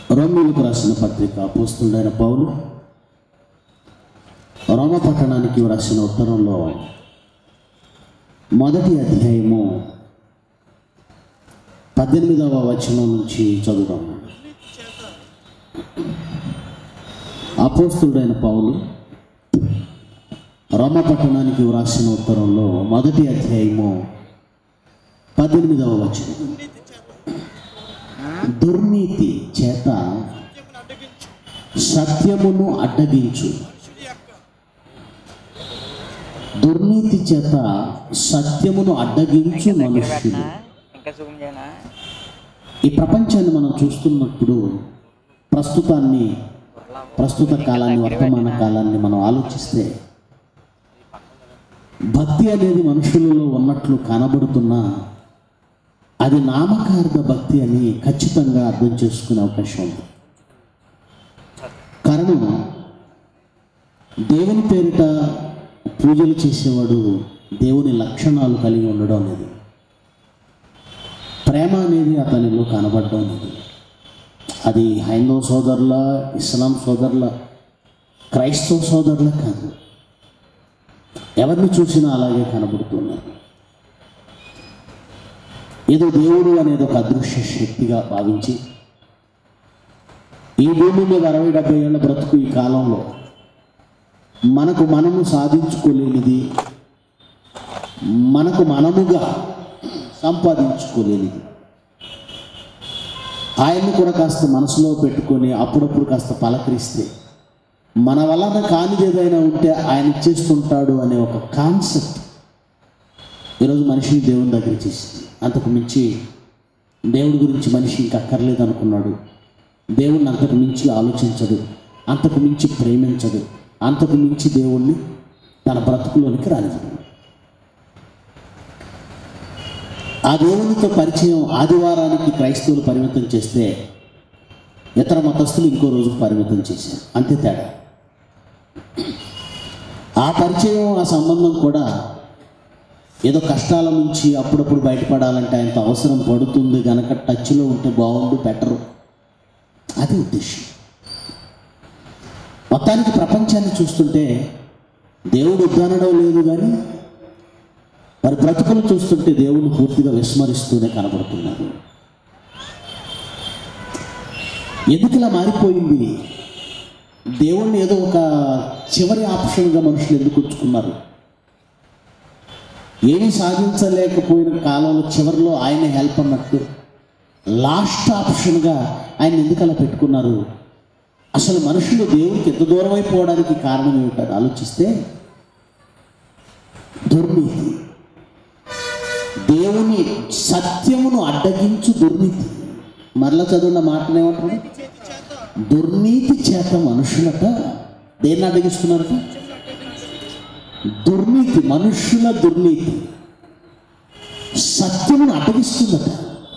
రోమిలకు రాసిన పత్రిక అపోస్తుండైన పౌలు రోమ పట్టణానికి రాసిన ఉత్తరంలో మొదటి అధ్యాయము పద్దెనిమిదవ వచనం నుంచి చదువుదాం అపోస్తుడైన పౌలు రోమ పట్టణానికి వ్రాసిన ఉత్తరంలో మొదటి అధ్యాయము పద్దెనిమిదవ వచనం దుర్నీతి చేత సత్యమును అడ్డగించు దుర్నీతి చేత సత్యమును అడ్డగించు మనుష్యులు ఇంకా జూమ్ చేయనా ఈ ప్రపంచాన్ని మనం చూస్తున్నప్పుడు ప్రస్తుతాన్ని ప్రస్తుత కాలాన్ని వర్తమాన కాలాన్ని మనం ఆలోచిస్తే భక్తి అనేది మనుషులలో ఉన్నట్లు కనబడుతున్నా అది నామకార్థ భక్తి అని ఖచ్చితంగా అర్థం చేసుకునే అవకాశం ఉంది కారణం దేవుని పేరిట పూజలు చేసేవాడు దేవుని లక్షణాలు కలిగి ఉండడం అనేది ప్రేమ అనేది అతనిలో కనబడడం అనేది అది హైందవ సోదరుల ఇస్లాం సోదరుల క్రైస్తవ సోదరుల కాదు ఎవరిని చూసినా అలాగే కనబడుతున్నారు ఏదో దేవుడు అనేది ఒక అదృశ్య శక్తిగా భావించి ఈ భూమి మీద అరవై డెబ్బై ఏళ్ళ బ్రతుకు ఈ కాలంలో మనకు మనము సాధించుకోలేనిది మనకు మనముగా సంపాదించుకోలేనిది ఆయన్ని కూడా కాస్త మనసులో పెట్టుకొని అప్పుడప్పుడు కాస్త పలకరిస్తే మన వలన కానిది ఏదైనా ఉంటే ఆయన ఇచ్చేస్తుంటాడు అనే ఒక కాన్సెప్ట్ ఈరోజు మనిషిని దేవుని దగ్గర చేసింది అంతకు మించి దేవుడి గురించి మనిషి ఇంకా అక్కర్లేదు అనుకున్నాడు దేవుణ్ణి అంతకు మించి ఆలోచించడు అంతకు మించి ప్రేమించడు అంతకు మించి దేవుణ్ణి తన బ్రతుకులోనికి రానివ్వడు ఆ దేవునితో పరిచయం ఆదివారానికి క్రైస్తవులు పరిమితం చేస్తే ఇతర మతస్థులు ఇంకో రోజు పరిమితం చేశారు అంతే తేడా ఆ పరిచయం ఆ సంబంధం కూడా ఏదో కష్టాల నుంచి అప్పుడప్పుడు బయటపడాలంటే ఆయనతో అవసరం పడుతుంది గనక టచ్లో ఉంటే బాగుండు బెటరు అది ఉద్దేశం మొత్తానికి ప్రపంచాన్ని చూస్తుంటే దేవుడు ఉద్దానడం లేదు కానీ వారి బ్రతుకులు చూస్తుంటే దేవుని పూర్తిగా విస్మరిస్తూనే కనబడుతున్నారు ఎందుకు ఇలా మారిపోయింది దేవుణ్ణి ఏదో ఒక చివరి ఆప్షన్గా మనుషులు ఎందుకు ఉంచుకున్నారు ఏమీ సాధించలేకపోయిన కాలంలో చివరిలో ఆయన హెల్ప్ అన్నట్టు లాస్ట్ ఆప్షన్గా ఆయన ఎందుకు అలా పెట్టుకున్నారు అసలు మనుషులు దేవునికి ఎంత దూరం అయిపోవడానికి కారణం ఏమిటది ఆలోచిస్తే దుర్నీతి దేవుని సత్యమును అడ్డగించు దుర్నీతి మరలా చదువున్న మాటను ఏమంటాడు దుర్నీతి చేత మనుషులట దేన్ని అడ్డగిస్తున్నారట దుర్నీతి మనుషుల దుర్నీతి సత్యమును అడ్డగిస్తుందట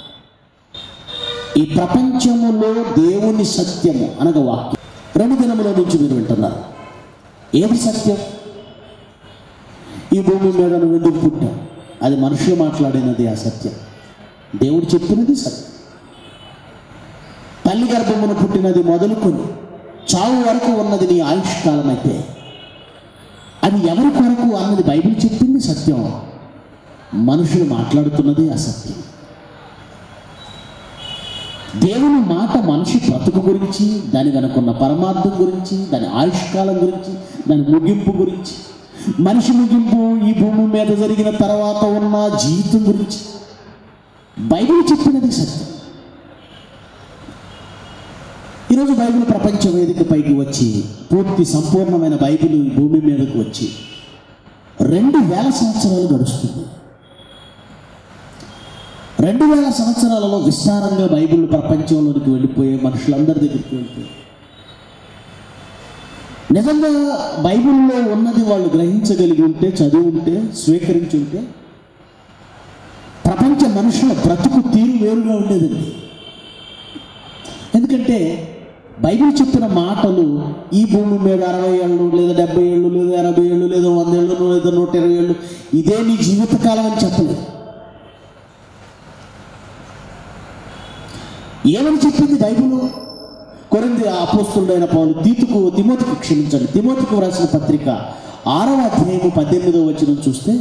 ఈ ప్రపంచములో దేవుని సత్యము అనగా వాక్యం రెండు దినముల నుంచి మీరు వింటున్నారు ఏది సత్యం ఈ భూమి మీద నువ్వు ఎందుకు పుట్టావు అది మనుషులు మాట్లాడినది ఆ సత్యం దేవుడు చెప్పినది సత్యం తల్లి గర్భమును పుట్టినది మొదలుకొని చావు వరకు ఉన్నది నీ ఆయుష్కాలం అయితే అది ఎవరి కొరకు అన్నది బైబిల్ చెప్పింది సత్యం మనుషులు మాట్లాడుతున్నది అసత్యం దేవుని మాట మనిషి బ్రతుకు గురించి దాని వెనుకున్న పరమార్థం గురించి దాని ఆయుష్కాలం గురించి దాని ముగింపు గురించి మనిషి ముగింపు ఈ భూమి మీద జరిగిన తర్వాత ఉన్న జీవితం గురించి బైబిల్ చెప్పినది సత్యం ఈరోజు బైబిల్ ప్రపంచ వేదికపైకి వచ్చి పూర్తి సంపూర్ణమైన బైబిల్ ఈ భూమి మీదకు వచ్చి రెండు వేల సంవత్సరాలు గడుస్తుంది రెండు వేల సంవత్సరాలలో విస్తారంగా బైబిల్ ప్రపంచంలోనికి వెళ్ళిపోయే మనుషులందరి దగ్గరికి వెళ్ళిపోయి నిజంగా బైబిల్లో ఉన్నది వాళ్ళు గ్రహించగలిగి ఉంటే చదివి ఉంటే స్వీకరించి ఉంటే ప్రపంచ మనుషుల బ్రతుకు తీరు వేరుగా ఉండేదండి ఎందుకంటే బైబిల్ చెప్పిన మాటలు ఈ భూమి మీద అరవై ఏళ్ళు లేదా డెబ్బై ఏళ్ళు లేదా ఎనభై ఏళ్ళు లేదా వంద ఏళ్ళు లేదా నూట ఇరవై ఏళ్ళు ఇదే నీ జీవితకాలం అని చెప్పలేదు ఏమని చెప్పింది బైబిల్ కొరింది అపోస్తుడైన పౌలు తీతుకు తిమోతికి క్షమించండి తిమోతికి వ్రాసిన పత్రిక ఆరవ అధ్యాయము పద్దెనిమిదవ వచనం చూస్తే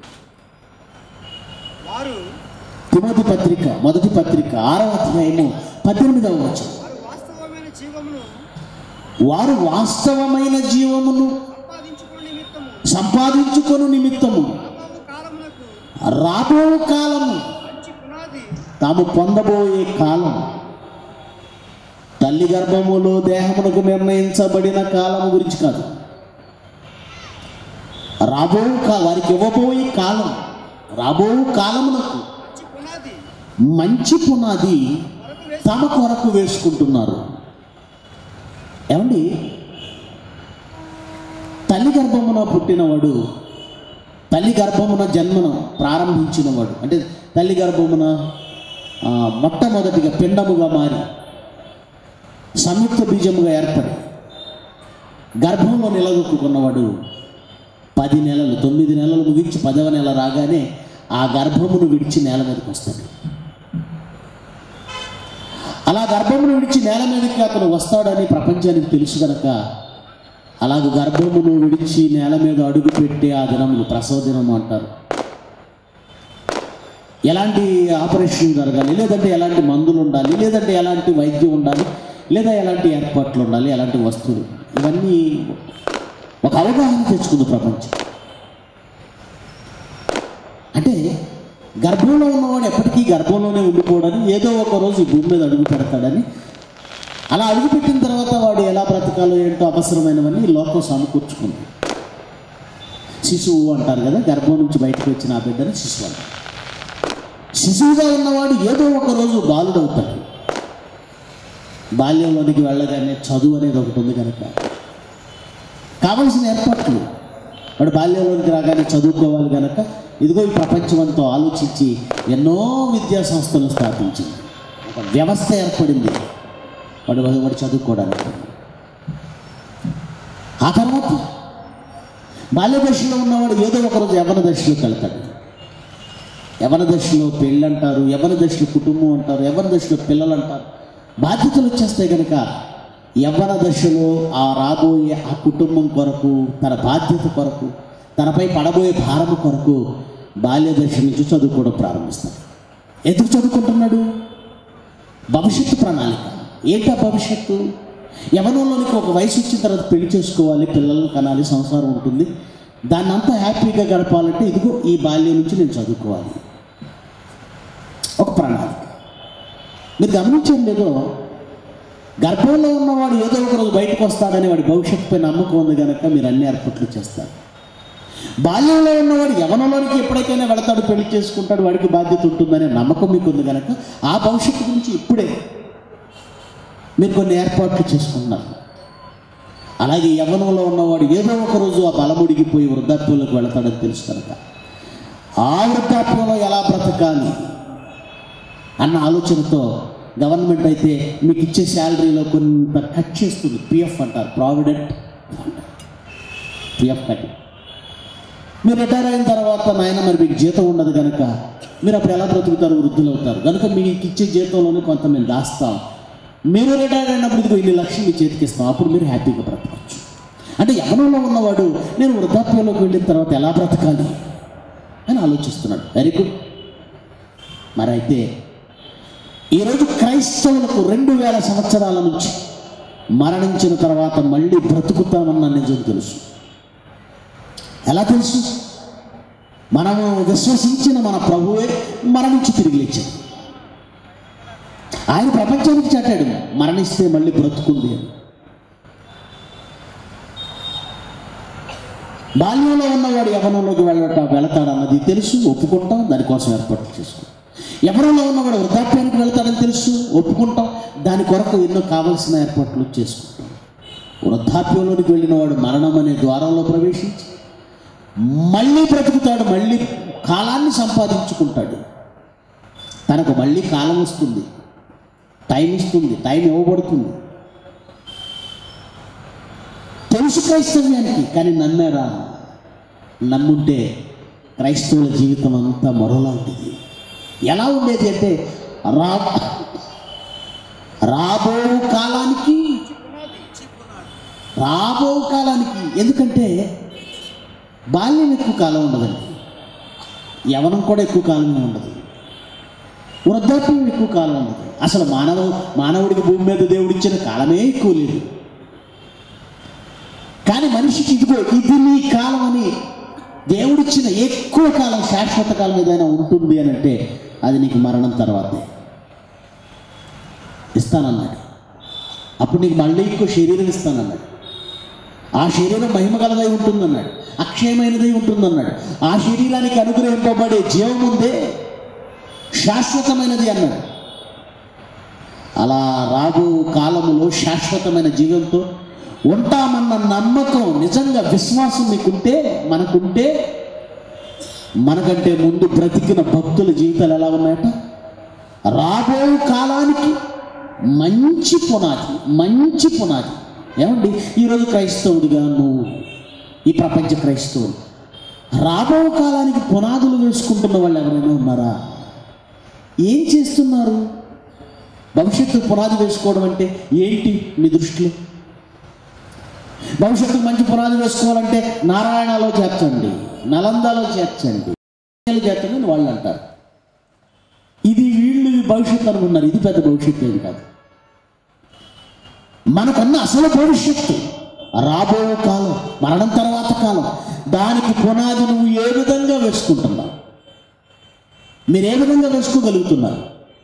వారు తిమోతి పత్రిక మొదటి పత్రిక ఆరవ అధ్యాయము పద్దెనిమిదవ వచనం వారు వాస్తవమైన జీవమును వారు వాస్తవమైన జీవమును సంపాదించుకున్న నిమిత్తము సంపాదించుకొను నిమిత్తము రాబోవు కాలమునకు రాబో కాలము మంచి పునాది తాము పొందబోయే కాలం తల్లి గర్భములో దేహమునకు నిర్ణయించబడిన కాలం గురించి కాదు రాబో కా వారికి ఇవ్వబోయే కాలం రాబో కాలమునకు మంచి పునాది మంచి పునాది వరకు వేసి తమ కొరకు వేసుకుంటున్నారు ఏమండి తల్లి గర్భమున పుట్టినవాడు తల్లి గర్భమున జన్మను ప్రారంభించినవాడు అంటే తల్లి గర్భమున ఆ, మొట్టమొదటిగా పిండముగా మారి సంయుక్త బీజముగా ఏర్పడి గర్భంలో నిలదొక్కున్నవాడు పది నెలలు తొమ్మిది నెలలు ముగించి పదవ నెల రాగానే ఆ గర్భమును విడిచి నేల మీదకి వస్తాడు అలా గర్భమును విడిచి నేల మీదకి అతను వస్తాడని ప్రపంచానికి తెలుసు గనక అలాగ గర్భమును విడిచి నేల మీద అడుగు పెట్టే ఆ దినములు ప్రసవ దినము అంటారు ఎలాంటి ఆపరేషన్ జరగాలి లేదంటే ఎలాంటి మందులు ఉండాలి లేదంటే ఎలాంటి వైద్యం ఉండాలి లేదా ఎలాంటి ఏర్పాట్లు ఉండాలి ఎలాంటి వస్తువులు ఇవన్నీ ఒక అవగాహన తెచ్చుకుంది ప్రపంచం అంటే గర్భంలో ఉన్నవాడు ఎప్పటికీ గర్భంలోనే ఉండిపోవడని ఏదో ఒక రోజు ఈ భూమి మీద అడుగు పెడతాడని అలా అడుగుపెట్టిన తర్వాత వాడు ఎలా బ్రతకాలో ఏంటో అవసరమైనవన్నీ ఈ లోకం సమకూర్చుకుంది శిశువు అంటారు కదా గర్భం నుంచి బయటకు వచ్చిన ఆ బిడ్డని శిశువు అంటారు శిశువుగా ఉన్నవాడు ఏదో ఒక రోజు బాలుడవుతాడు బాల్యంలోనికి వెళ్ళగానే చదువు అనేది ఒకటి ఉంది కనుక కావలసిన ఏర్పాట్లు వాడు బాల్యంలోనికి రాగానే చదువుకోవాలి కనుక ఇదిగో ఈ ప్రపంచమంతా ఆలోచించి ఎన్నో విద్యా సంస్థలు స్థాపించింది ఒక వ్యవస్థ ఏర్పడింది వాడు వాడు చదువుకోవడానికి ఆ తర్వాత బాల్య దశలో ఉన్నవాడు ఏదో ఒకరోజు యవన దశలోకి వెళ్తాడు యవన దశలో పెళ్ళి అంటారు యవన దశలో కుటుంబం అంటారు యవన దశలో పిల్లలు అంటారు బాధ్యతలు వచ్చేస్తాయి కనుక యవ్వన దశలో ఆ రాబోయే ఆ కుటుంబం కొరకు తన బాధ్యత కొరకు తనపై పడబోయే భారం కొరకు బాల్య దశ నుంచి చదువుకోవడం ప్రారంభిస్తాడు ఎందుకు చదువుకుంటున్నాడు భవిష్యత్తు ప్రణాళిక ఏంటా భవిష్యత్తు యవనంలోనికి ఒక వయసు వచ్చిన తర్వాత పెళ్లి చేసుకోవాలి పిల్లలను కనాలి సంసారం ఉంటుంది దాన్ని అంతా హ్యాపీగా గడపాలంటే ఇదిగో ఈ బాల్యం నుంచి నేను చదువుకోవాలి ఒక ప్రణాళిక మీరు గమనించండి ఏదో గర్భంలో ఉన్నవాడు ఏదో ఒక రోజు బయటకు వస్తాడని వాడి భవిష్యత్తుపై నమ్మకం ఉంది కనుక మీరు అన్ని ఏర్పాట్లు చేస్తారు బాల్యంలో ఉన్నవాడు యవనంలోనికి ఎప్పటికైనా వెళతాడు పెళ్లి చేసుకుంటాడు వాడికి బాధ్యత ఉంటుందనే నమ్మకం మీకు ఉంది కనుక ఆ భవిష్యత్తు గురించి ఇప్పుడే మీరు కొన్ని ఏర్పాట్లు చేసుకున్నారు అలాగే యవ్వనంలో ఉన్నవాడు ఏదో ఒక రోజు ఆ బలముడిగిపోయి వృద్ధాప్యంలోకి వెళతాడని తెలుసు కనుక ఆ వృద్ధాప్యంలో ఎలా బ్రతకాలి అన్న ఆలోచనతో గవర్నమెంట్ అయితే మీకు ఇచ్చే శాలరీలో కొంత కట్ చేస్తుంది పిఎఫ్ అంటారు ప్రావిడెంట్ పిఎఫ్ కట్ మీరు రిటైర్ అయిన తర్వాత నాయన మరి మీకు జీతం ఉండదు కనుక మీరు అప్పుడు ఎలా బ్రతుకుతారు వృద్ధులు అవుతారు కనుక మీకు ఇచ్చే జీతంలోనే కొంత మేము దాస్తాం మీరు రిటైర్ అయినప్పుడు ఇదిగో ఇన్ని లక్షలు మీ చేతికి ఇస్తాం అప్పుడు మీరు హ్యాపీగా బ్రతకచ్చు అంటే యవనంలో ఉన్నవాడు నేను వృద్ధాప్యంలోకి వెళ్ళిన తర్వాత ఎలా బ్రతకాలి అని ఆలోచిస్తున్నాడు వెరీ గుడ్ మరి అయితే ఈరోజు క్రైస్తవులకు రెండు వేల సంవత్సరాల నుంచి మరణించిన తర్వాత మళ్ళీ బ్రతుకుతామన్న నిజం తెలుసు ఎలా తెలుసు మనము విశ్వసించిన మన ప్రభువే మరణించి తిరిగి లేచాడు ఆయన ప్రపంచానికి చాటాడు మరణిస్తే మళ్ళీ బ్రతుకుంది అని బాల్యంలో ఉన్నవాడు యవనంలోకి వెళ్ళట వెళతాడన్నది తెలుసు ఒప్పుకుంటాం దానికోసం ఏర్పాట్లు చేసుకుంటాం యవనంలో ఉన్నవాడు వృద్ధాప్యానికి వెళ్తాడని తెలుసు ఒప్పుకుంటాం దాని కొరకు ఎన్నో కావలసిన ఏర్పాట్లు చేసుకుంటాం వృద్ధాప్యంలోనికి వెళ్ళిన వాడు మరణం అనే ద్వారంలో ప్రవేశించి మళ్ళీ బ్రతుకుతాడు మళ్ళీ కాలాన్ని సంపాదించుకుంటాడు తనకు మళ్ళీ కాలం వస్తుంది టైం ఇస్తుంది టైం ఇవ్వబడుతుంది తెలుసు క్రైస్తవ్యానికి కానీ నమ్మారా నమ్ముంటే క్రైస్తవుల జీవితం అంతా మరోలా ఉండేది ఎలా ఉండేది అంటే రా రాబో కాలానికి రాబో కాలానికి ఎందుకంటే బాల్యం ఎక్కువ కాలం ఉండదండి యవనం కూడా ఎక్కువ కాలంగా ఉండదు వృద్ధాప్యం ఎక్కువ కాలం ఉండదు అసలు మానవ మానవుడికి భూమి మీద దేవుడిచ్చిన కాలమే ఎక్కువ లేదు కానీ మనిషికి ఇదిగో ఇది నీ కాలం అని దేవుడిచ్చిన ఎక్కువ కాలం శాశ్వత కాలం ఏదైనా ఉంటుంది అని అంటే అది నీకు మరణం తర్వాతే ఇస్తానన్నాడు అప్పుడు నీకు మళ్ళీ ఇంకో శరీరం ఇస్తానన్నాడు ఆ శరీరం మహిమగలదై ఉంటుందన్నాడు అక్షయమైనదై ఉంటుందన్నాడు ఆ శరీరానికి అనుగ్రహింపబడే జీవం ఉందే శాశ్వతమైనది అన్నాడు అలా రాబో కాలములో శాశ్వతమైన జీవంతో ఉంటామన్న నమ్మకం నిజంగా విశ్వాసం మీకుంటే మనకుంటే మనకంటే ముందు బ్రతికిన భక్తుల జీవితాలు ఎలా ఉన్నాయట రాబో కాలానికి మంచి పునాది మంచి పునాది ఏమండి ఈరోజు క్రైస్తవుడిగా నువ్వు ఈ ప్రపంచ క్రైస్తవుడు రాబో కాలానికి పునాదులు వేసుకుంటున్న వాళ్ళు ఎవరైనా ఉన్నారా ఏం చేస్తున్నారు భవిష్యత్తు పునాది వేసుకోవడం అంటే ఏంటి మీ దృష్టిలో భవిష్యత్తుకు మంచి పునాది వేసుకోవాలంటే నారాయణలో చేర్చండి నలందలో చేర్చండి చేర్చండి అని వాళ్ళు అంటారు ఇది వీళ్ళు భవిష్యత్తు అనుకున్నారు ఇది పెద్ద భవిష్యత్తు ఏది కాదు మనకున్న అసలు భవిష్యత్తు రాబో కాలం మరణం తర్వాత కాలం దానికి పునాది నువ్వు ఏ విధంగా వేసుకుంటున్నావు మీరు ఏ విధంగా వేసుకోగలుగుతున్నారు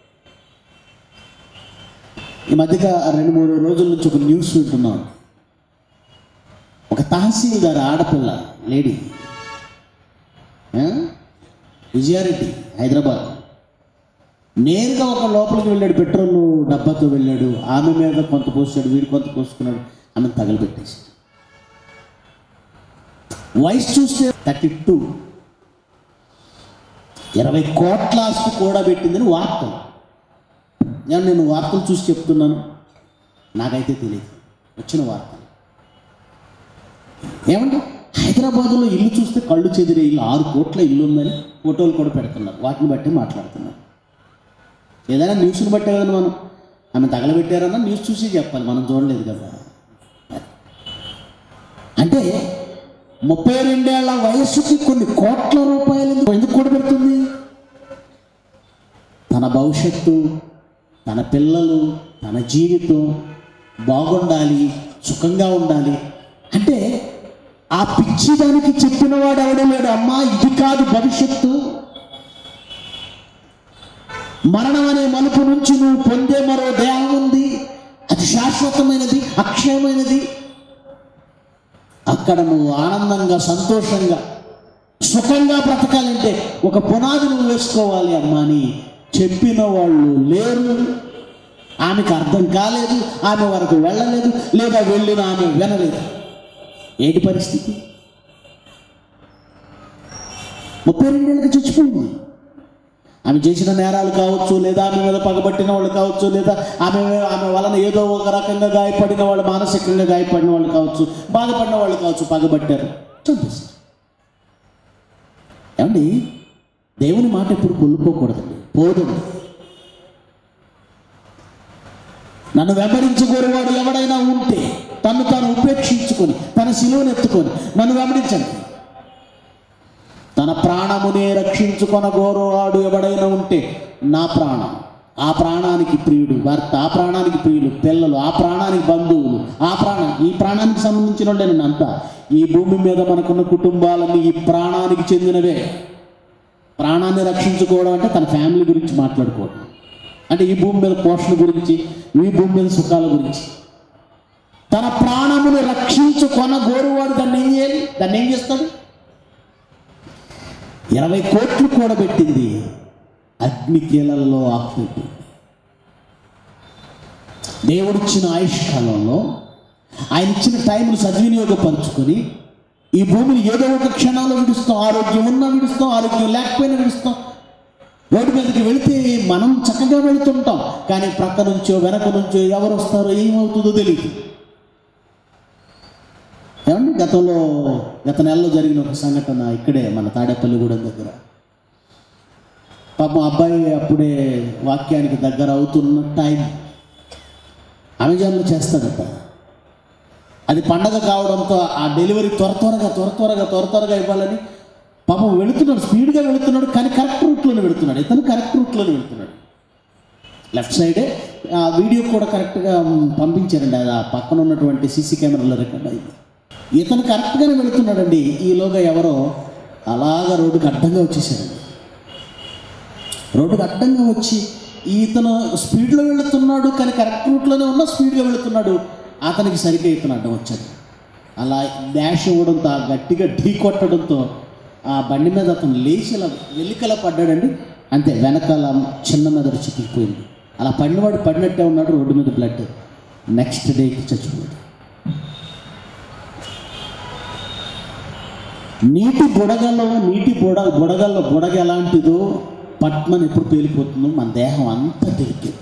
ఈ మధ్యగా రెండు మూడు రోజుల నుంచి ఒక న్యూస్ వింటున్నాం ఒక తహసీల్దార్ ఆడపిల్ల లేడీ ఆ? విజయారెడ్డి హైదరాబాద్ నేరుగా ఒక లోపలికి వెళ్ళాడు పెట్రోల్ డబ్బాతో వెళ్ళాడు ఆమె మీద కొంత పోసాడు వీడు కొంత పోసుకున్నాడు ఆమె తగలబెట్టేసి వయసు చూస్తే థర్టీ టూ ఇరవై కోట్ల ఆస్తి కూడా పెట్టిందని వార్తలు నేను నేను వార్తలు చూసి చెప్తున్నాను నాకైతే తెలియదు వచ్చిన వార్తలు ఏమండి హైదరాబాదులో ఇల్లు చూస్తే కళ్ళు చెదిరే ఇల్లు ఆరు కోట్ల ఇల్లు ఉందని ఫోటోలు కూడా పెడుతున్నారు వాటిని బట్టి మాట్లాడుతున్నారు ఏదైనా న్యూస్ని బట్టే కదా మనం ఆమె తగలబెట్టారన్నా న్యూస్ చూసి చెప్పాలి మనం చూడలేదు కదా అంటే ముప్పై రెండేళ్ల వయస్సుకి కొన్ని కోట్ల రూపాయలు ఎందుకు- ఎందుకు కూడబెడుతుంది తన భవిష్యత్తు తన పిల్లలు తన జీవితం బాగుండాలి సుఖంగా ఉండాలి అంటే ఆ పిచ్చి దానికి చెప్పిన వాడు ఎవడో లేడు అమ్మా ఇది కాదు భవిష్యత్తు మరణం అనే మలుపు నుంచి నువ్వు పొందే మరో దేహం ఉంది అది శాశ్వతమైనది అక్షయమైనది అక్కడ నువ్వు ఆనందంగా సంతోషంగా సుఖంగా బ్రతకాలంటే ఒక పునాది నువ్వు వేసుకోవాలి అమ్మా అని చెప్పిన వాళ్ళు లేరు ఆమెకు అర్థం కాలేదు ఆమె వరకు వెళ్ళలేదు లేదా వెళ్ళిన ఆమె వినలేదు ఏంటి పరిస్థితి ముప్పై రెండేళ్ళకి చచ్చిపోయింది ఆమె చేసిన నేరాలు కావచ్చు లేదా ఆమె మీద పగబట్టిన వాళ్ళు కావచ్చు లేదా ఆమె ఆమె వలన ఏదో ఒక రకంగా గాయపడిన వాళ్ళు మానసికంగా గాయపడిన వాళ్ళు కావచ్చు బాధపడిన వాళ్ళు కావచ్చు పగబట్టారు చంపేశారు ఏమండి దేవుని మాట ఎప్పుడు కొల్లుకోకూడదండి పోదండి నన్ను వెంబడించుకోరువాడు ఎవడైనా ఉంటే తను తాను ఉపేక్షించుకొని తన శిలువను ఎత్తుకొని నన్ను వెంబడించండి తన ప్రాణమునే రక్షించుకొనగోరువాడు ఎవడైనా ఉంటే నా ప్రాణం ఆ ప్రాణానికి ప్రియుడు భర్త ఆ ప్రాణానికి ప్రియులు పిల్లలు ఆ ప్రాణానికి బంధువులు ఆ ప్రాణం ఈ ప్రాణానికి సంబంధించిన వాళ్ళేనండి అంతా ఈ భూమి మీద మనకున్న కుటుంబాలన్నీ ఈ ప్రాణానికి చెందినవే ప్రాణాన్ని రక్షించుకోవడం అంటే తన ఫ్యామిలీ గురించి మాట్లాడుకోవడం అంటే ఈ భూమి మీద పోషణ గురించి ఈ భూమి మీద సుఖాల గురించి తన ప్రాణమును రక్షించుకొన గోరువాడు దాన్ని ఏం చేయాలి దాన్ని ఏం చేస్తాడు ఇరవై కోట్లు కూడబెట్టింది అగ్ని కీలల్లో ఆపుపెట్టింది దేవుడిచ్చిన ఆయుష్ కాలంలో ఆయన ఇచ్చిన టైంను సద్వినియోగపరుచుకొని ఈ భూమిని ఏదో ఒక క్షణంలో విడుస్తాం ఆరోగ్యం ఉన్నా విడుస్తాం ఆరోగ్యం లేకపోయినా విడుస్తాం రోడ్డు మీదకి వెళితే మనం చక్కగా వెళుతుంటాం కానీ ప్రక్క నుంచో వెనక నుంచో ఎవరు వస్తారో ఏమవుతుందో తెలియదు ఏమండి గతంలో గత నెలలో జరిగిన ఒక సంఘటన ఇక్కడే మన తాడేపల్లిగూడెం దగ్గర పాపం అబ్బాయి అప్పుడే వాక్యానికి దగ్గర అవుతున్న టైం అమెజాన్లో చేస్తాడట అది పండగ కావడంతో ఆ డెలివరీ త్వర త్వరగా త్వర త్వరగా త్వర త్వరగా ఇవ్వాలని పాపం వెళుతున్నాడు స్పీడ్గా వెళుతున్నాడు కానీ కరెక్ట్ రూట్లోనే వెళుతున్నాడు ఇతను కరెక్ట్ రూట్లోనే వెళుతున్నాడు లెఫ్ట్ సైడే ఆ వీడియో కూడా కరెక్ట్గా మ్, పంపించారండి అది ఆ పక్కన ఉన్నటువంటి సీసీ కెమెరాలో రికార్డ్ అయింది ఇతను కరెక్ట్గానే వెళుతున్నాడండి ఈలోగా ఎవరో అలాగా రోడ్డుకి అడ్డంగా వచ్చేసారండి రోడ్డుకి అడ్డంగా వచ్చి ఇతను స్పీడ్లో వెళుతున్నాడు కానీ కరెక్ట్ రూట్లోనే ఉన్న స్పీడ్గా వెళుతున్నాడు అతనికి సరిగ్గా ఇతను అడ్డం వచ్చాడు అలా డాష్ ఇవ్వడంతో ఆ గట్టిగా ఢీ కొట్టడంతో ఆ బండి మీద అతను లేచి ఇలా వెలికలా పడ్డాడండి అంతే వెనకాల చిన్న మెదడు చిక్కిపోయింది అలా పడినవాడు పడినట్టే ఉన్నాడు రోడ్డు మీద బ్లడ్ నెక్స్ట్ డేకి చచ్చిపోయాడు నీటి బుడగలో నీటి బుడ బుడగల్లో బుడగ ఎలాంటిదో పట్మని ఎప్పుడు పేలిపోతుందో మన దేహం అంతా డెలికేట్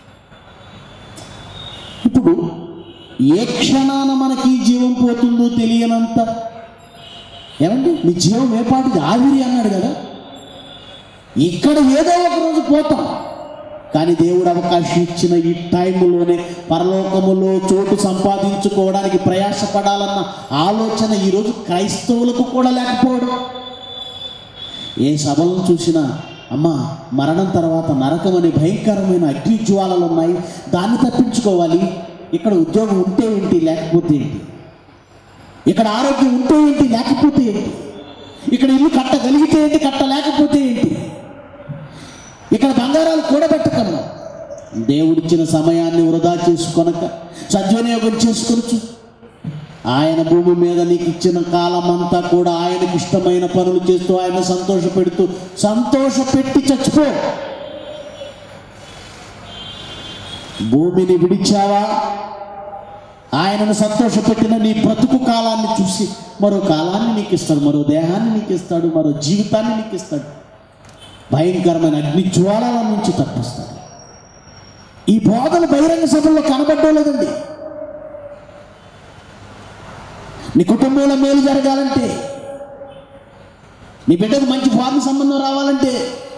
ఇప్పుడు ఏ క్షణాన మనకి ఈ జీవం పోతుందో తెలియనంత ఏమండి మీ జీవం ఏ పాటిది ఆవిరి అన్నాడు కదా ఇక్కడ ఏదో ఒక రోజు పోతాం కానీ దేవుడు అవకాశం ఇచ్చిన ఈ టైంలోనే పరలోకములో చోటు సంపాదించుకోవడానికి ప్రయాసపడాలన్న ఆలోచన ఈరోజు క్రైస్తవులకు కూడా లేకపోవడం ఏ సభలను చూసినా అమ్మ మరణం తర్వాత నరకం అనే భయంకరమైన అగ్ని జ్వాలలు ఉన్నాయి దాన్ని తప్పించుకోవాలి ఇక్కడ ఉద్యోగం ఉంటే ఏంటి లేకపోతే ఏంటి ఇక్కడ ఆరోగ్యం ఉంటే ఏంటి లేకపోతే ఏంటి ఇక్కడ ఇల్లు కట్టగలిగితే ఏంటి కట్టలేకపోతే ఏంటి ఇక్కడ బంగారాలు కూడబెట్టకమ్మా దేవుడిచ్చిన సమయాన్ని వృధా చేసుకొనక సద్వినియోగం చేసుకొనచ్చు ఆయన భూమి మీద నీకు ఇచ్చిన కాలం అంతా కూడా ఆయనకి ఇష్టమైన పనులు చేస్తూ ఆయన సంతోషపెడుతూ సంతోషపెట్టి చచ్చిపో భూమిని విడిచావా ఆయనను సంతోషపెట్టిన నీ బ్రతుకు కాలాన్ని చూసి మరో కాలాన్ని నీకు ఇస్తాడు మరో దేహాన్ని నీకు ఇస్తాడు మరో జీవితాన్ని నీకు ఇస్తాడు భయంకరమైన అగ్ని జ్వాలల నుంచి తప్పిస్తాడు ఈ బోధలు బహిరంగ సభల్లో కనబడడం లేదండి నీ కుటుంబంలో మేలు జరగాలంటే నీ బిడ్డకు మంచి ఫార్మ సంబంధం రావాలంటే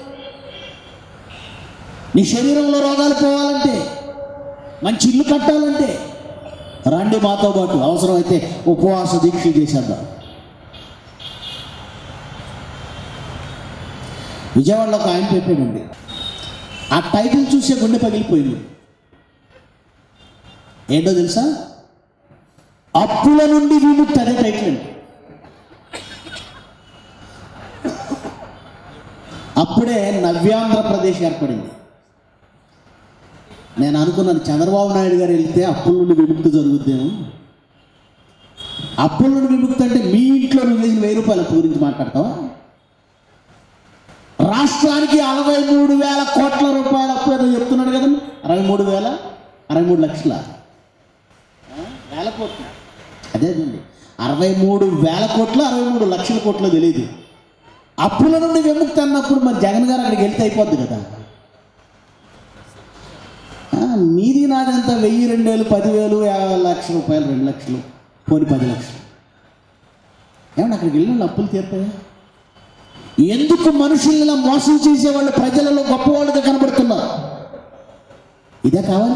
నీ శరీరంలో రోగాలు పోవాలంటే మంచి ఇల్లు కట్టాలంటే రండి మాతో పాటు అవసరమైతే ఉపవాస దీక్ష చేసేద్దాం విజయవాడలో ఒక ఆయన పెట్టాడండి ఆ టైటిల్ చూసే గుండె పగిలిపోయింది ఏంటో తెలుసా అప్పుల నుండి విముక్తి అదే టైటిల్ అండి అప్పుడే నవ్యాంధ్రప్రదేశ్ ఏర్పడింది నేను అనుకున్నాను చంద్రబాబు నాయుడు గారు వెళ్తే అప్పుల నుండి విముక్తి జరుగుద్దేమో అప్పుల నుండి విముక్తి అంటే మీ ఇంట్లో నువ్వు వేసిన వెయ్యి రూపాయల అప్పు గురించి మాట్లాడతావా రాష్ట్రానికి అరవై మూడు వేల కోట్ల రూపాయల అప్పు ఏదో చెప్తున్నాడు కదండి అరవై మూడు వేల అరవై మూడు లక్షల ఆ? వేల కోట్లు అదేనండి అరవై మూడు వేల కోట్లు అరవై మూడు లక్షల కోట్లు తెలియదు అప్పుల నుండి విముక్తి అన్నప్పుడు మరి జగన్ గారు అక్కడికి వెళ్తే అయిపోద్ది కదా ఆ, నీది నాదంతా వెయ్యి రెండు వేలు పదివేలు యాభై లక్షల రూపాయలు రెండు లక్షలు పోని పది లక్షలు ఏమన్నా అక్కడికి వెళ్ళిన అప్పులు తీర్తాయా ఎందుకు మనుషుల్ని ఇలా మోసం చేసేవాళ్ళు ప్రజలలో గొప్పవాళ్ళుగా కనబడుతున్నారు ఇదే కావాలి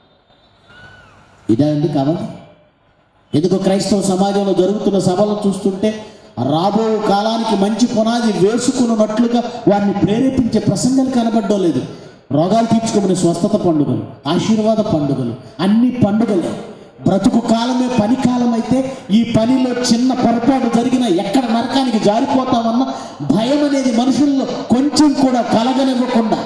ఇదే అండి కావాలి ఎందుకు క్రైస్తవ సమాజంలో జరుగుతున్న సభలు చూస్తుంటే రాబో కాలానికి మంచి పునాది వేసుకున్నట్లుగా వారిని ప్రేరేపించే ప్రసంగాలు కనబడడం లేదు రోగాలు తీర్చుకోమని స్వస్థత పండుగలు ఆశీర్వాద పండుగలు అన్ని పండుగలే బ్రతుకు కాలమే పని కాలం అయితే ఈ పనిలో చిన్న పొరపాటు జరిగిన ఎక్కడ నరకానికి జారిపోతామన్న భయం అనేది మనుషుల్లో కొంచెం కూడా కలగనివ్వకుండా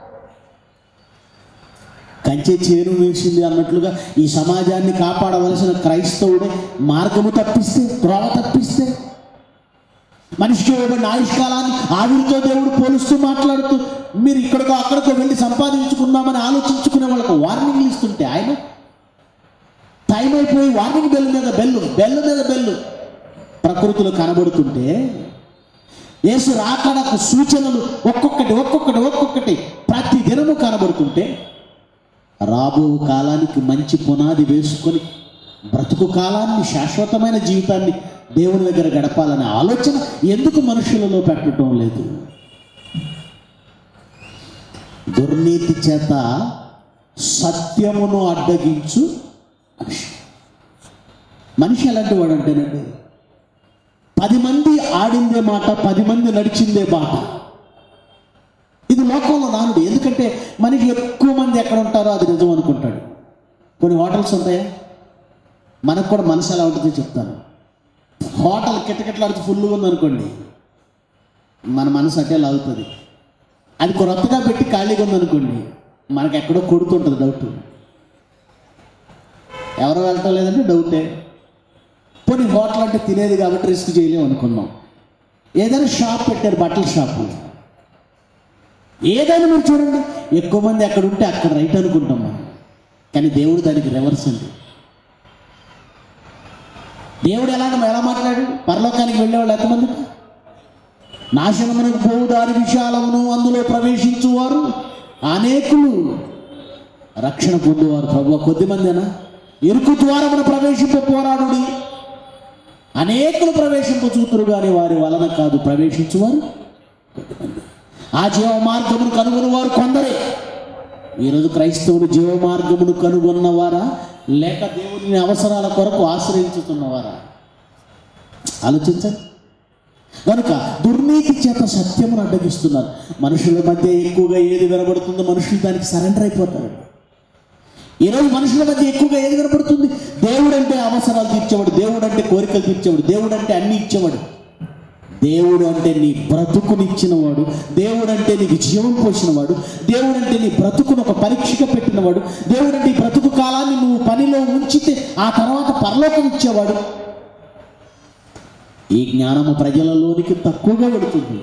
కంచె చేరు వేసింది అన్నట్లుగా ఈ సమాజాన్ని కాపాడవలసిన క్రైస్తవుడే మార్గము తప్పిస్తే త్రోవ తప్పిస్తే మనిషికి ఇవ్వబడిన ఆయుష్కాలాన్ని ఆవిరితో దేవుడు పోలుస్తూ మాట్లాడుతూ మీరు ఇక్కడికో అక్కడికో వెళ్ళి సంపాదించుకుందామని ఆలోచించుకునే వాళ్ళకు వార్నింగ్లు ఇస్తుంటే ఆయన టైం అయిపోయి వార్నింగ్ బెల్ మీద బెల్లు బెల్లు మీద బెల్లు ప్రకృతిలో కనబడుతుంటే యేసు రాకడకు సూచనలు ఒక్కొక్కటి ఒక్కొక్కటి ఒక్కొక్కటి ప్రతి దినము కనబడుతుంటే రాబో కాలానికి మంచి పునాది వేసుకొని బ్రతుకు కాలాన్ని శాశ్వతమైన జీవితాన్ని దేవుని దగ్గర గడపాలనే ఆలోచన ఎందుకు మనుషులలో పెట్టడం లేదు దుర్నీతి చేత సత్యమును అడ్డగించు మనిషి మనిషి ఎలాంటి వాడు అంటేనండి పది మంది ఆడిందే మాట పది మంది నడిచిందే బాట ఇది లోకంలో నానుడు ఎందుకంటే మనకి ఎక్కువ మంది ఎక్కడ ఉంటారో అది నిజం అనుకుంటాడు కొన్ని హోటల్స్ ఉంటాయా మనకు కూడా మనసు ఎలా ఉంటుందో చెప్తాను హోటల్ కిటకిటలాడుతూ ఫుల్గా ఉందనుకోండి మన మనసు అట్టే లాగుతుంది అది కొత్తగా పెట్టి ఖాళీగా ఉందనుకోండి మనకి ఎక్కడో కొడుతుంటుంది డౌట్ ఎవరు వెళ్ళటం లేదంటే డౌటే పోనీ హోటల్ అంటే తినేది కాబట్టి రిస్క్ చేయలేము అనుకున్నాం ఏదైనా షాప్ పెట్టారు బట్టల షాపు ఏదైనా మీరు చూడండి ఎక్కువ మంది ఎక్కడ ఉంటే అక్కడ రైట్ అనుకుంటాం మనం కానీ దేవుడు దానికి రివర్స్ అండి దేవుడు ఎలాగ ఎలా మాట్లాడు పరలోకానికి వెళ్ళేవాళ్ళు ఎంతమంది నాశనమునకు పోవు దారి విశాలమును అందులో ప్రవేశించువారు అనేకులు రక్షణ పొందువారు ప్రభు కొద్దిమందేనా ఇరుకు ద్వారమున ప్రవేశింప పోరాడుడి అనేకులు ప్రవేశింప చూతురు కానీ వారి వలన కాదు ప్రవేశించువారు కొద్దిమంది ఆ జీవ మార్గమును కనుగొని వారు కొందరే ఈరోజు క్రైస్తవులు జీవ మార్గమును కనుగొన్నవారా లేక దేవుని అవసరాల కొరకు ఆశ్రయించుతున్నవారా ఆలోచించండి కనుక దుర్నీతి చేత సత్యమును అడ్డగిస్తున్నారు మనుషుల మధ్య ఎక్కువగా ఏది వినబడుతుందో మనుషులు దానికి సరెండర్ అయిపోతారు ఈరోజు మనుషుల మధ్య ఎక్కువగా ఏది వినబడుతుంది దేవుడు అంటే అవసరాలు తీర్చేవాడు దేవుడు అంటే కోరికలు తీర్చేవాడు దేవుడు అంటే అన్ని ఇచ్చేవాడు దేవుడు అంటే నీ బ్రతుకునిచ్చినవాడు దేవుడు అంటే నీకు జీవం పోసినవాడు దేవుడు అంటే నీ బ్రతుకును ఒక పరీక్షగా పెట్టినవాడు దేవుడు అంటే ఈ బ్రతుకు కాలాన్ని నువ్వు పనిలో ఉంచితే ఆ తర్వాత పరలోకం ఇచ్చేవాడు ఈ జ్ఞానము ప్రజలలోనికి తక్కువగా వెళుతుంది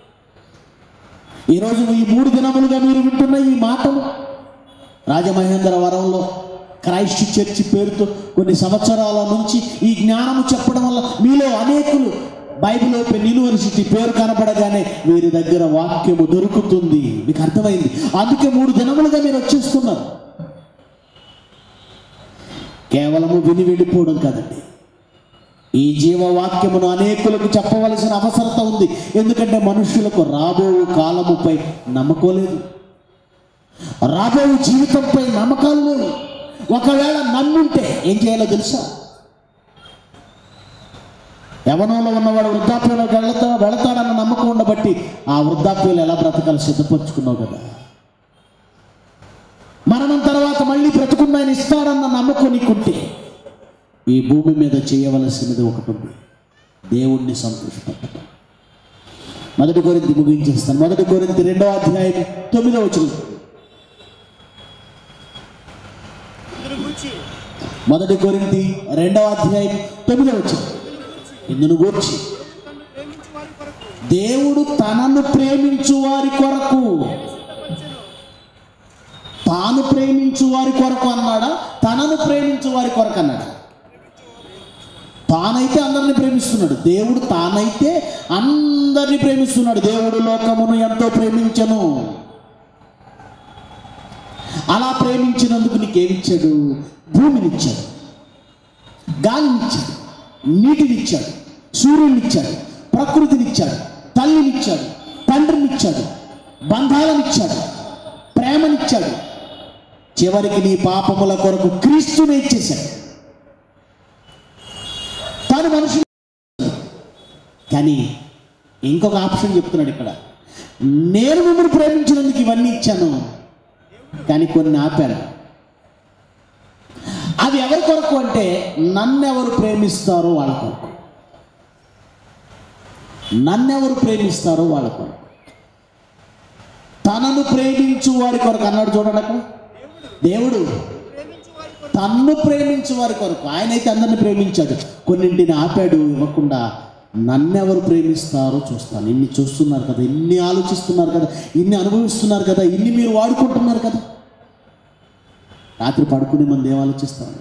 ఈరోజు ఈ మూడు దినములుగా మీరు వింటున్న ఈ మాటలు రాజమహేంద్రవరంలో క్రైస్ట్ చర్చి పేరుతో కొన్ని సంవత్సరాల నుంచి ఈ జ్ఞానము చెప్పడం వల్ల మీలో అనేకులు బైబిల్ ఓపెన్ యూనివర్సిటీ పేరు కనపడగానే వీరి దగ్గర వాక్యము దొరుకుతుంది మీకు అర్థమైంది అందుకే మూడు దినములుగా మీరు వచ్చేస్తున్నారు కేవలము విని వెళ్ళిపోవడం కాదండి ఈ జీవవాక్యమును అనేకులకు చెప్పవలసిన అవసరత ఉంది ఎందుకంటే మనుషులకు రాబో కాలముపై నమ్మకం లేదు రాబో జీవితంపై నమ్మకాలు లేవు ఒకవేళ నమ్ముంటే ఏం చేయాలో తెలుసా యవనంలో ఉన్నవాడు వృద్ధాప్యంలోకి వెళతా వెళతాడన్న నమ్మకం ఉండబట్టి ఆ వృద్ధాప్యంలో ఎలా బ్రతకాలి సిద్ధపరచుకున్నావు కదా మరణం తర్వాత మళ్ళీ బ్రతుకున్న ఆయన ఇస్తాడన్న నమ్మకం నీకుంటే ఈ భూమి మీద చేయవలసినది ఒకటి ఉంది దేవుణ్ణి సంతోషపెట్టడం మొదటి కొరింతి ముగించేస్తాను మొదటి కొరింతి రెండవ అధ్యాయం తొమ్మిదవ వచనం ఇందును గూర్చి మొదటి కొరింతి రెండవ అధ్యాయం తొమ్మిదవ వచనం ఇందును గూర్చి తను ప్రేమించి వారి కొరకు దేవుడు తనను ప్రేమించు వారి కొరకు సిద్ధపరచెను తాను ప్రేమించు వారి కొరకు అన్నాడా తనను ప్రేమించు వారి కొరకు అన్నాడా తానైతే అందరిని ప్రేమిస్తున్నాడు దేవుడు తానైతే అందరిని ప్రేమిస్తున్నాడు దేవుడు లోకమును ఎంతో ప్రేమించను అలా ప్రేమించినందుకు నీకేమిచ్చాడు భూమినిచ్చాడు గాలినిచ్చాడు నీటినిచ్చాడు సూర్యునిచ్చాడు ప్రకృతినిచ్చాడు తల్లినిచ్చాడు తండ్రినిచ్చాడు బంధాలనిచ్చాడు ప్రేమనిచ్చాడు చివరికి నీ పాపముల కొరకు క్రీస్తునే ఇచ్చేశాడు తాను మనుషులు కానీ ఇంకొక ఆప్షన్ చెప్తున్నాడు ఇక్కడ నేను మిమ్మల్ని ప్రేమించినందుకు ఇవన్నీ ఇచ్చాను కానీ కొన్ని ఆపాను అవి ఎవరి కొరకు అంటే నన్నెవరు ప్రేమిస్తారో వాళ్ళ కొరకు నన్నెవరు ప్రేమిస్తారో వాళ్ళ కొరకు తనను ప్రేమించు వారి కొరకు అన్నాడు చూడండి అక్కడ దేవుడు ప్రేమించి వారి కొరకు తన్ను ప్రేమించు వారి కొరకు ఆయనైతే అందరిని ప్రేమించాడు కొన్నింటిని ఆపాడు ఇవ్వకుండా నన్నెవరు ప్రేమిస్తారో చూస్తాను ఇన్ని చూస్తున్నారు కదా ఇన్ని ఆలోచిస్తున్నారు కదా ఇన్ని అనుభవిస్తున్నారు కదా ఇన్ని మీరు వాడుకుంటున్నారు కదా రాత్రి పడుకునే మంది ఏం ఆలోచిస్తాను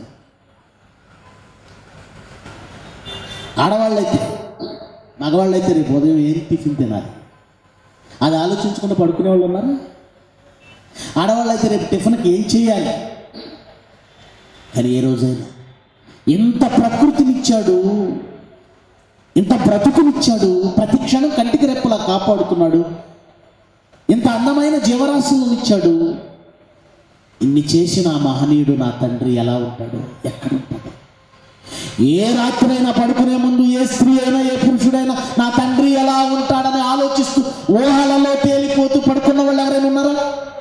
ఆడవాళ్ళైతే మగవాళ్ళైతే రేపు ఉదయం ఏం టిఫిన్ తినాలి అది ఆలోచించకుండా పడుకునే వాళ్ళు ఉన్నారా ఆడవాళ్ళైతే రేపు టిఫిన్కి ఏం చేయాలి కానీ ఏ రోజైనా ఇంత ప్రకృతినిచ్చాడు ఇంత బ్రతుకునిచ్చాడు ప్రతి క్షణం కంటికి రెప్పలా కాపాడుతున్నాడు ఇంత అందమైన జీవరాశులను ఇచ్చాడు ఇన్ని చేసిన ఆ మహనీయుడు నా తండ్రి ఎలా ఉంటాడు ఎక్కడ ఉంటాడు ఏ రాత్రైనా పడుకునే ముందు ఏ స్త్రీ అయినా ఏ పురుషుడైనా నా తండ్రి ఎలా ఉంటాడని ఆలోచిస్తూ ఊహలలో తేలిపోతూ పడుకున్న వాళ్ళు ఎవరైనా ఉన్నారా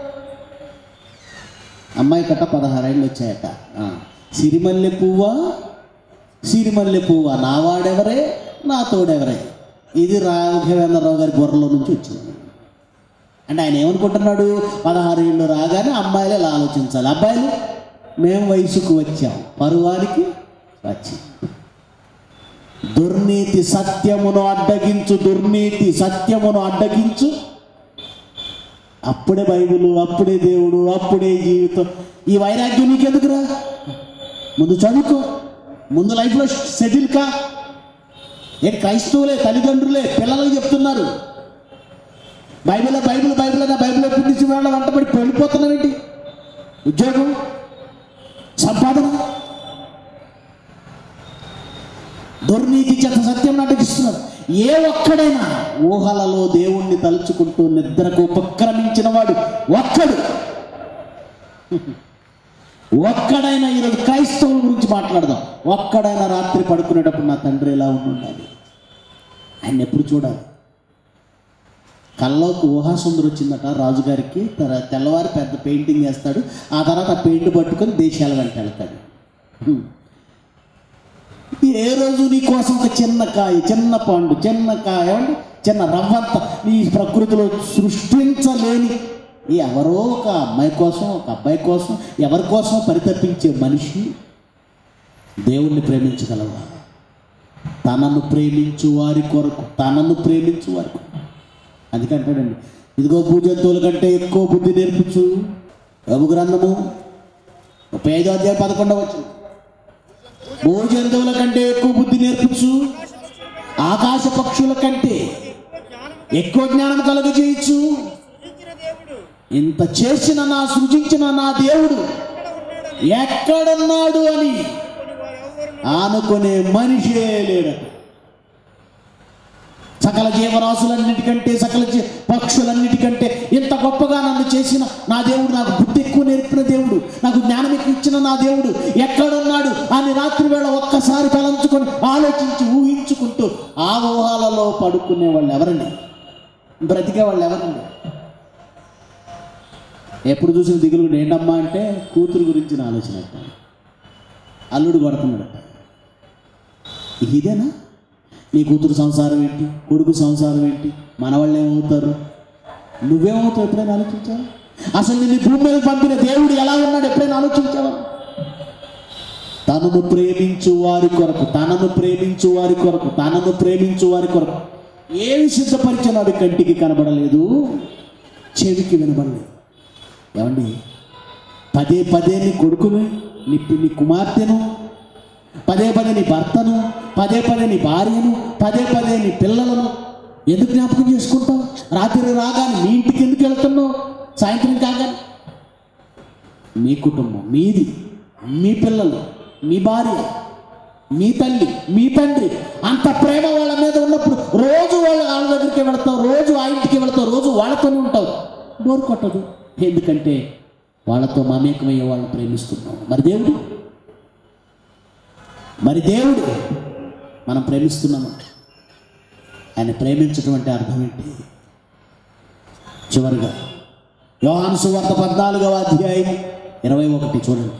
అమ్మాయి కట్ట పదహారేళ్ళు వచ్చాయట ఆ, సిరిమల్లె పువ్వా సిరిమల్లె పువ్వా నా వాడెవరే నా తోడెవరే ఇది రాఘవేంద్రరావు గారి బుర్రలో నుంచి వచ్చింది అంటే ఆయన ఏమనుకుంటున్నాడు పదహారు ఏళ్ళు రాగానే అమ్మాయిలు ఇలా ఆలోచించాలి అబ్బాయిలు మేము వయసుకు వచ్చాం పరువానికి వచ్చి దుర్నీతి సత్యమును అడ్డగించు దుర్నీతి సత్యమును అడ్డగించు అప్పుడే బైబిల్ అప్పుడే దేవుడు అప్పుడే జీవితం ఈ వైరాగ్యం నీకెందుకురా ముందు చదువుకో ముందు లైఫ్లో సెటిల్ కా ఏ క్రైస్తవులే తల్లిదండ్రులే పిల్లలకు చెప్తున్నారు బైబిల్ బైబిల్ బైబిల్ అన్న బైబిల్ ఎప్పటి నుంచి వాళ్ళ వెంటబడి వెళ్ళిపోతున్నారేంటి ఉద్యోగం సంపాదన దుర్నీతి చేత సత్యం నటిస్తున్నారు ఏ ఒక్కడైనా ఊహలలో దేవుణ్ణి తలుచుకుంటూ నిద్రకు ఉపక్రమించిన వాడు ఒక్కడు ఒక్కడైనా ఈరోజు క్రైస్తవుల గురించి మాట్లాడదాం ఒక్కడైనా రాత్రి పడుకునేటప్పుడు నా తండ్రి ఎలా ఉండి ఉండాలి ఆయన ఎప్పుడు చూడాలి కల్లోకి ఊహాసుందరు వచ్చిందట రాజుగారికి తర తెల్లవారి పెద్ద పెయింటింగ్ వేస్తాడు ఆ తర్వాత ఆ పెయింట్ పట్టుకొని దేశాల వెంట వెళ్తాడు హ్మ్. ఏ రోజు నీ కోసం ఒక చిన్న కాయ చిన్న పండు చిన్న కాయ ఏమండి చిన్న రవ్వంత నీ ప్రకృతిలో సృష్టించలేని ఎవరో ఒక అమ్మాయి కోసం ఒక అబ్బాయి కోసం ఎవరి కోసం పరితపించే మనిషి దేవుణ్ణి ప్రేమించగలవా తనను ప్రేమించు వారి కొరకు తనను ప్రేమించు వారి కొరకు అందుకంటాడండి ఇదిగో భూజంతువుల కంటే ఎక్కువ బుద్ధి నేర్పించు రఘు గ్రంథము ముప్పై ఐదో అధ్యాయం పదకొండవ వచ్చిన భూజంతువుల కంటే ఎక్కువ బుద్ధి నేర్పించు ఆకాశ పక్షుల కంటే జ్ఞానం ఎక్కువ జ్ఞానం కలుగజేయచ్చు సృజించిన దేవుడు ఇంత చేసిన నా సృజించిన నా దేవుడు ఎక్కడ ఉన్నాడని ఎక్కడున్నాడు అని కొన్ని వారు ఎవరు ఆనుకునే మనిషే లేడట సకల జీవరాశులన్నిటికంటే సకల జీ పక్షులన్నిటికంటే ఇంత గొప్పగా నన్ను చేసిన నా దేవుడు నాకు బుద్ధి ఎక్కువ నేర్పిన దేవుడు నాకు జ్ఞానం ఎక్కువ ఇచ్చిన నా దేవుడు ఎక్కడున్నాడు అని రాత్రి వేళ ఒక్కసారి తలంచుకొని ఆలోచించి ఊహించుకుంటూ ఆ ఊహాలలో పడుకునే వాళ్ళు ఎవరండి బ్రతికే వాళ్ళు ఎవరండి ఎప్పుడు చూసిన దిగులు ఏంటమ్మా అంటే కూతురు గురించి నా ఆలోచన అట్ట. అల్లుడు కొడుతున్నాడట ఇదేనా నీ కూతురు సంసారం ఏంటి కొడుకు సంసారం ఏంటి మనవాళ్ళు ఏమవుతారు నువ్వేమవుతావు ఎప్పుడైనా ఆలోచించావా అసలు నిన్ను భూమి మీద పంపిన దేవుడు ఎలా ఉన్నాడు ఎప్పుడైనా ఆలోచించావా తనను ప్రేమించు వారి కొరకు తనను ప్రేమించు వారి కొరకు తనను ప్రేమించు వారి కొరకు ఏమి సిద్ధపరిచినాడు కంటికి కనబడలేదు చెవికి వినబడలేదు ఏమండి పదే పదే నీ కొడుకును నీ నీ కుమార్తెను పదే పదే నీ భర్తను పదే పదే నీ భార్యను పదే పదే నీ పిల్లలను ఎందుకు జ్ఞాపకం చేసుకుంటావు రాత్రి రాగానే మీ ఇంటికి ఎందుకు వెళ్తున్నావు సాయంత్రం కాగానే మీ కుటుంబం మీది మీ పిల్లలు మీ భార్య మీ తల్లి మీ తండ్రి అంత ప్రేమ వాళ్ళ మీద ఉన్నప్పుడు రోజు వాళ్ళ వాళ్ళ దగ్గరికి వెళ్తావు రోజు ఆ ఇంటికి వెళ్తావు రోజు వాళ్ళతోనే ఉంటావు బోర్ కొట్టదు ఎందుకంటే వాళ్ళతో మమేకమయ్యే వాళ్ళని ప్రేమిస్తున్నావు మరి దేవుడు మరి దేవుడు మనం ప్రేమిస్తున్నాము ఆయన ప్రేమించడం అంటే అర్థం ఏంటి చివరిగా యోహాను సువార్త పద్నాలుగవ అధ్యాయం ఇరవై ఒకటి చూడండి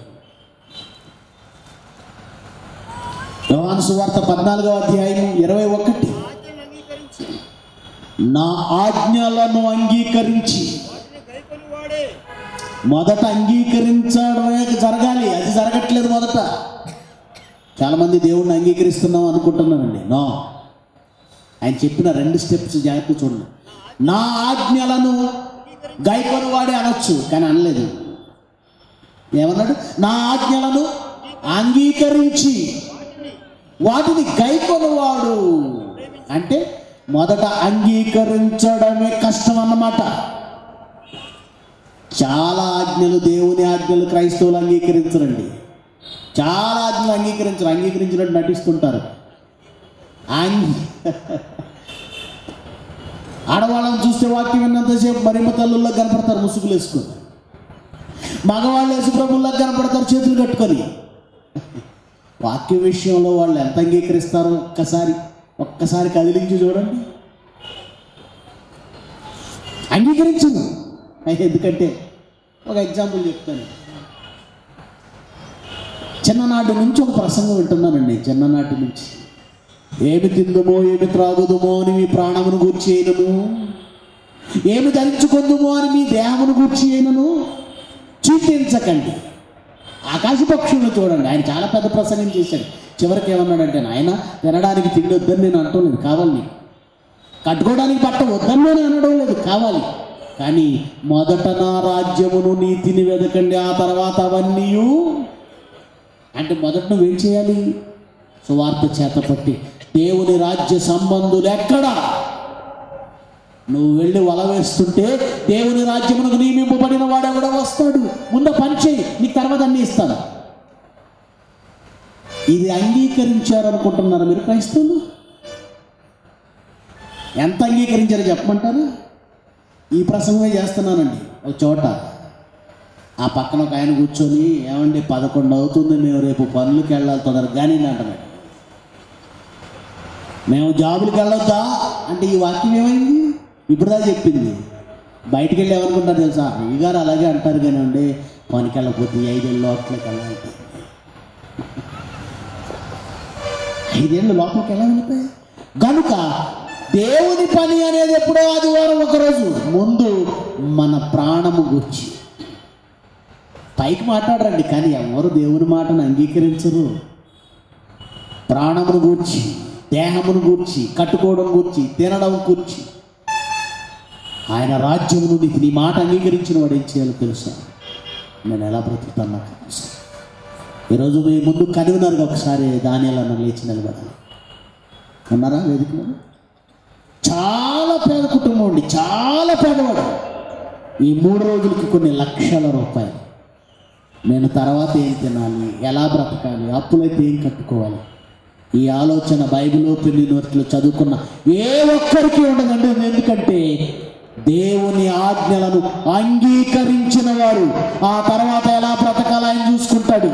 యోహాను సువార్త పద్నాలుగవ అధ్యాయం ఇరవై ఒకటి ఆజ్ఞను అంగీకరించి నా ఆజ్ఞలను అంగీకరించి వాటిని గైకొని వాడే మొదట అంగీకరించడమే జరగాలి అది జరగట్లేదు మొదట చాలామంది దేవుణ్ణి అంగీకరిస్తున్నాం అనుకుంటున్నానండి నో ఆయన చెప్పిన రెండు స్టెప్స్ జాగ్రత్త చూడండి నా ఆజ్ఞలను గైకొని వాడే అనొచ్చు కానీ అనలేదు ఏమన్నాడు నా ఆజ్ఞలను అంగీకరించి వాటిని గైకొనివాడు అంటే మొదట అంగీకరించడమే కష్టం అన్నమాట చాలా ఆజ్ఞలు దేవుని ఆజ్ఞలు క్రైస్తవులు అంగీకరించరండి చాలా ఆజ్ఞలు అంగీకరించరు అంగీకరించినట్టు నటిస్తుంటారు అంగీ ఆడవాళ్ళని చూస్తే వాక్యం విన్నంతసేపు మరింత తల్లుల్లో కనపడతారు ముసుగులు వేసుకొని మగవాళ్ళు వేసి ప్రభుల్లో కనపడతారు చేతులు కట్టుకొని వాక్య విషయంలో వాళ్ళు ఎంత అంగీకరిస్తారో ఒక్కసారి ఒక్కసారి కదిలించి చూడండి అంగీకరించను ఎందుకంటే ఒక ఎగ్జాంపుల్ చెప్తాను చిన్ననాటి నుంచి ఒక ప్రసంగం వింటున్నానండి చిన్ననాటి నుంచి ఏమి తిందుమో ఏమి త్రాగుదుమో అని మీ ప్రాణమును గూర్చి అయినను ఏమి ధరించుకుందుమో అని మీ దేహమును గూర్చి అయినను చింతించకండి ఆకాశ పక్షులను చూడండి ఆయన చాలా పెద్ద ప్రసంగం చేశాడు చివరికి ఏమన్నాడంటే నాయన తినడానికి తిండి వద్దని నేను అంటం లేదు కావాలి నీకు కట్టుకోవడానికి బట్ట వద్దని నేను అనడం లేదు కావాలి కానీ మొదట నా రాజ్యమును నీతిని వెదకండి ఆ తర్వాత అవన్నీ అంటే మొదట నువ్వేం చేయాలి సువార్త చేతపట్టి దేవుని రాజ్య సంబంధులు ఎక్కడ నువ్వు వెళ్ళి వల వేస్తుంటే దేవుని రాజ్యమునకు నియమింపబడిన వాడు ఎవడో వస్తాడు ముందు పని చేయి నీకు తర్వాత అన్ని ఇస్తాను ఇది అంగీకరించారు అనుకుంటున్నారా మీరు క్రైస్తవులు ఎంత అంగీకరించారో చెప్పమంటారా ఈ ప్రసంగమే చేస్తున్నానండి ఒక చోట ఆ పక్కన ఒక ఆయన కూర్చొని ఏమండి పదకొండు అవుతుంది మేము రేపు పనులకు వెళ్ళాలి తొందరగా కానీ అంటున్నాడు మేము జాబులకు వెళ్ళొద్దా అంటే ఈ వాక్యం ఏమైంది ఇప్పుడుదా చెప్పింది బయటికి వెళ్ళి ఏమనుకుంటారు తెలుసా ఈ గారు అలాగే అంటారు కానీ అండి పనికి వెళ్ళకపోతే ఈ ఐదేళ్ళు లోపలికి వెళ్ళాలి ఐదేళ్ళు లోపలికి ఎలా వెళ్తాయి కనుక దేవుని పని అనేది ఎప్పుడో ఆదివారం ఒకరోజు ముందు మన ప్రాణము గుర్చి పైకి మాట్లాడరండి కానీ ఎవరు దేవుని మాటను అంగీకరించరు ప్రాణమును గూర్చి దేహమును గూర్చి కట్టుకోవడం గూర్చి తినడం గూర్చి ఆయన రాజ్యమును నీకు నీ మాట అంగీకరించిన వాడు ఏం చేయాలో తెలుసా నేను ఎలా బ్రతుకుతాను నాకు తెలుసు ఈరోజు మీ ముందు కనుగొన్నారు ఒకసారి దానియాలన్న లేచి నిలబడాలి ఉన్నారా వేదిక మీద? చాలా పేద కుటుంబం అండి చాలా పేదవాడు ఈ మూడు రోజులకి కొన్ని లక్షల రూపాయలు నేను తర్వాత ఏం తినాలి ఎలా బ్రతకాలి అప్పులైతే ఏం కట్టుకోవాలి ఈ ఆలోచన బైబిల్ పెళ్లి నోట్లు చదువుకున్న ఏ ఒక్కరికి ఉండదండి ఎందుకంటే దేవుని ఆజ్ఞలను అంగీకరించిన వారు ఆ తర్వాత ఎలా బ్రతకాలి ఆయన చూసుకుంటాడు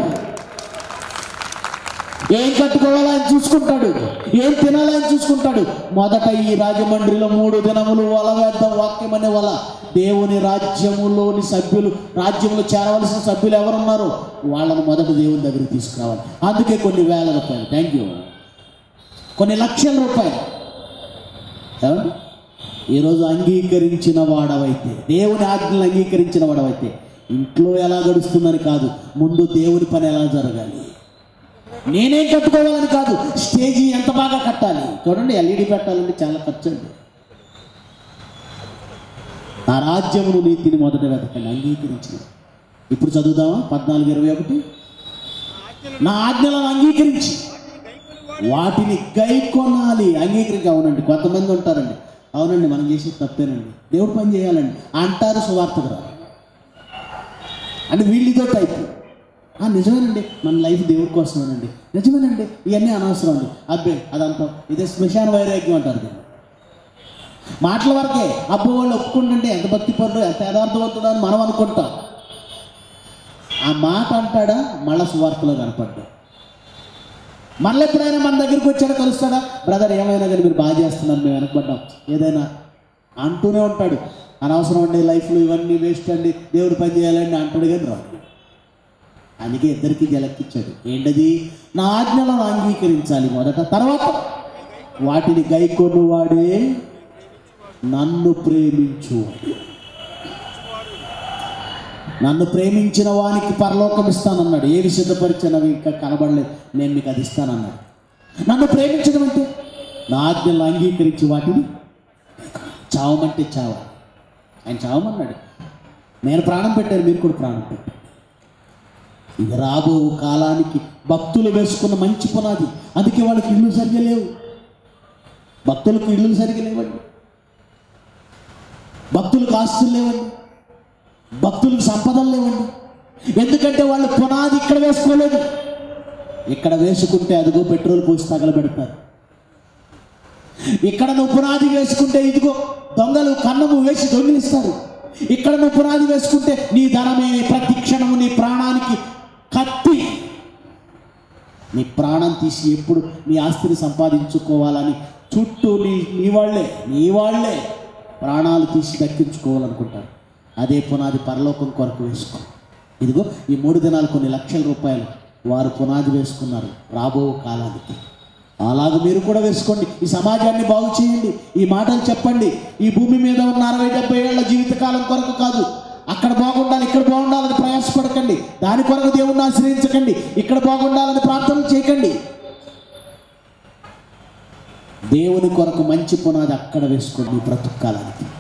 ఏం కట్టుకోవాలో ఆయన చూసుకుంటాడు ఏం తినాలో ఆయన చూసుకుంటాడు మొదట ఈ రాజమండ్రిలో మూడు దినములు వల వేద్దాం వాక్యం అనే వల దేవుని రాజ్యములోని సభ్యులు రాజ్యంలో చేరవలసిన సభ్యులు ఎవరున్నారో వాళ్ళని మొదట దేవుని దగ్గరికి తీసుకురావాలి అందుకే కొన్ని వేల రూపాయలు థ్యాంక్ యూ కొన్ని లక్షల రూపాయలు ఏమండి ఈరోజు అంగీకరించిన వాడవైతే దేవుని ఆజ్ఞలు అంగీకరించిన వాడవైతే ఇంట్లో ఎలా గడుస్తుందని కాదు ముందు దేవుని పని ఎలా జరగాలి నేనేం కట్టుకోవాలని కాదు స్టేజీ ఎంత బాగా కట్టాలి చూడండి ఎల్ఈడి పెట్టాలంటే చాలా ఖర్చు అండి నా రాజ్యమును నీతిని మొదట వెతకండి అంగీకరించిన ఇప్పుడు చదువుదామా పద్నాలుగు ఇరవై ఒకటి ఆజ్ఞలను నా ఆజ్ఞలను అంగీకరించి గైకొని వాడే వాటిని గై కొనాలి అంగీకరించి అవునండి కొంతమంది ఉంటారండి అవునండి మనం చేసేది తప్పేనండి దేవుడు పని చేయాలండి అంటారు సువార్తకు రా అంటే వీళ్ళిదో టైప్ ఆ, నిజమేనండి మన లైఫ్ దేవుడి కోసమేనండి నిజమేనండి ఇవన్నీ అనవసరం అండి అబ్బే అదంతా ఇదే శ్మశాన వైరాగ్యం అంటారు దీన్ని మాటల వరకే అబ్బో వాళ్ళు ఒప్పుకుంటుంటే ఎంత భక్తి పరుడు ఎంత యథార్థవంతుడు అని మనం అనుకుంటాం ఆ మాట అంటాడా మళ్ళా సువార్తలో కనపడ్డా మళ్ళీ ఎప్పుడైనా మన దగ్గరికి వచ్చాడో కలుస్తాడా బ్రదర్ ఏమైనా కానీ మీరు బాగా చేస్తున్నారు మేము వెనకబడ్డాం ఏదైనా అంటూనే ఉంటాడు అనవసరం అండి లైఫ్లో ఇవన్నీ వేస్ట్ అండి దేవుడు పని చేయాలండి అంటాడు కానీ రాడు అందుకే ఇద్దరికి జలక్కిచ్చాడు ఏంటది నా ఆజ్ఞలను అంగీకరించాలి మొదట తర్వాత వాటిని గైకొను వాడే నన్ను ప్రేమించు నన్ను ప్రేమించిన వానికి పరలోకం ఇస్తానన్నాడు ఏవి సిద్ధపరిచినవి ఇంకా కనబడలేదు నేను మీకు అది ఇస్తానన్నాడు నన్ను ప్రేమించడం అంటే నా ఆజ్ఞలు అంగీకరించి వాటిని చావమంటే చావ ఆయన చావమన్నాడు నేను ప్రాణం పెట్టాను మీరు కూడా ప్రాణం పెట్టారు ఇది రాబో కాలానికి భక్తులు వేసుకున్న మంచి పునాది అందుకే వాళ్ళకి ఇల్లు సరిగ్గా లేవు భక్తులకు ఇల్లు సరిగ్గా లేవండి భక్తులకు ఆస్తులు లేవండి భక్తులకు సంపదలు లేవండి ఎందుకంటే వాళ్ళు పునాది ఇక్కడ వేసుకోలేదు ఇక్కడ వేసుకుంటే అదిగో పెట్రోల్ పోసి తగలబెడతారు ఇక్కడ నువ్వు పునాది వేసుకుంటే ఇదిగో దొంగలు కన్నము వేసి దొంగిలిస్తారు ఇక్కడ నువ్వు పునాది వేసుకుంటే నీ ధనమే ప్రతి క్షణము నీ ప్రాణానికి కత్తి నీ ప్రాణం తీసి ఎప్పుడు నీ ఆస్తిని సంపాదించుకోవాలని చుట్టూ నీ నీ వాళ్ళే నీ వాళ్ళే ప్రాణాలు తీసి దక్కించుకోవాలనుకుంటారు అదే పునాది పరలోకం కొరకు వేసుకో ఇదిగో ఈ మూడు దినాలు కొన్ని లక్షల రూపాయలు వారు పునాది వేసుకున్నారు రాబో కాలానికి అలాగ మీరు కూడా వేసుకోండి ఈ సమాజాన్ని బాగు చేయండి ఈ మాటలు చెప్పండి ఈ భూమి మీద ఉన్న అరవై డెబ్బై ఏళ్ల జీవితకాలం కొరకు కాదు అక్కడ బాగుండాలి ఇక్కడ బాగుండాలని ప్రయాసపడకండి దాని కొరకు దేవుణ్ణి ఆశ్రయించకండి ఇక్కడ బాగుండాలని ప్రార్థన చేయకండి దేవుని కొరకు మంచి పునాది అక్కడ వేసుకోండి ఈ బ్రతుకు కాలానికి